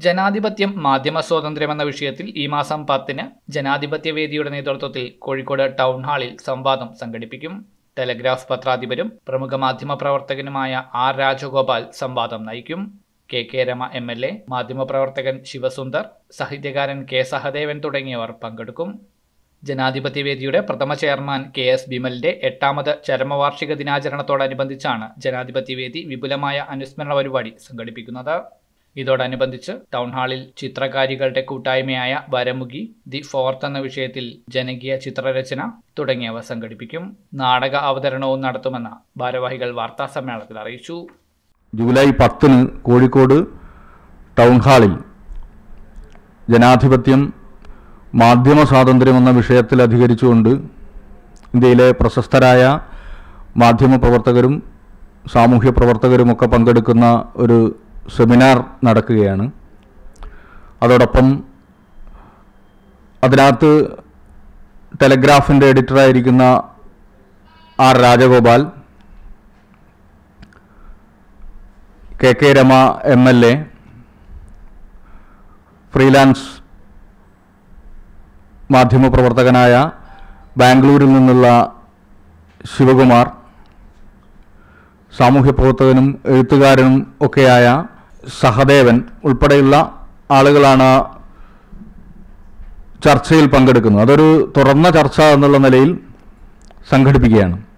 ജനാധിപത്യം മാധ്യമ സ്വാതന്ത്ര്യം എന്ന വിഷയത്തിൽ ഈ മാസം പത്തിന് ജനാധിപത്യ വേദിയുടെ നേതൃത്വത്തിൽ കോഴിക്കോട് ടൗൺ ഹാളിൽ സംവാദം സംഘടിപ്പിക്കും ടെലഗ്രാഫ് പത്രാധിപരും പ്രമുഖ മാധ്യമ പ്രവർത്തകനുമായ ആർ രാജഗോപാൽ സംവാദം നയിക്കും K K Rema M L A മാധ്യമപ്രവർത്തകൻ ശിവസുന്ദർ സാഹിത്യകാരൻ കെ സഹദേവൻ തുടങ്ങിയവർ പങ്കെടുക്കും ജനാധിപത്യവേദിയുടെ പ്രഥമ ചെയർമാൻ കെ എസ് ബിമലിന്റെ എട്ടാമത് ചരമവാർഷിക ദിനാചരണത്തോടനുബന്ധിച്ചാണ് ജനാധിപത്യവേദി വിപുലമായ അനുസ്മരണ പരിപാടി സംഘടിപ്പിക്കുന്നത് ഇതോടനുബന്ധിച്ച് ടൗൺ ഹാളിൽ ചിത്രകാരികളുടെ കൂട്ടായ്മയായ വരമുഖി ദി ഫോർത്ത് എന്ന വിഷയത്തിൽ ജനകീയ ചിത്രരചന തുടങ്ങിയവ സംഘടിപ്പിക്കും നാടക അവതരണവും നടത്തുമെന്ന് ഭാരവാഹികൾ വാർത്താ സമ്മേളനത്തിൽ അറിയിച്ചു ജൂലൈ പത്തിന് കോഴിക്കോട് ടൗൺ ഹാളിൽ ജനാധിപത്യം മാധ്യമ സ്വാതന്ത്ര്യം എന്ന വിഷയത്തിൽ അധികരിച്ചുകൊണ്ട് ഇന്ത്യയിലെ പ്രശസ്തരായ മാധ്യമ പ്രവർത്തകരും സാമൂഹ്യ പ്രവർത്തകരുമൊക്കെ പങ്കെടുക്കുന്ന ഒരു സെമിനാർ നടക്കുകയാണ് അതോടൊപ്പം അതിനകത്ത് ടെലഗ്രാഫിൻ്റെ എഡിറ്ററായിരിക്കുന്ന R Rajagopal K K Rema M L A freelance മാധ്യമപ്രവർത്തകനായ ബാംഗ്ലൂരിൽ നിന്നുള്ള ശിവകുമാർ സാമൂഹ്യ പ്രവർത്തകനും എഴുത്തുകാരനും ഒക്കെയായ സഹദേവൻ ഉൾപ്പെടെയുള്ള ആളുകളാണ് ചർച്ചയിൽ പങ്കെടുക്കുന്നത് അതൊരു തുറന്ന ചർച്ച എന്നുള്ള നിലയിൽ സംഘടിപ്പിക്കുകയാണ്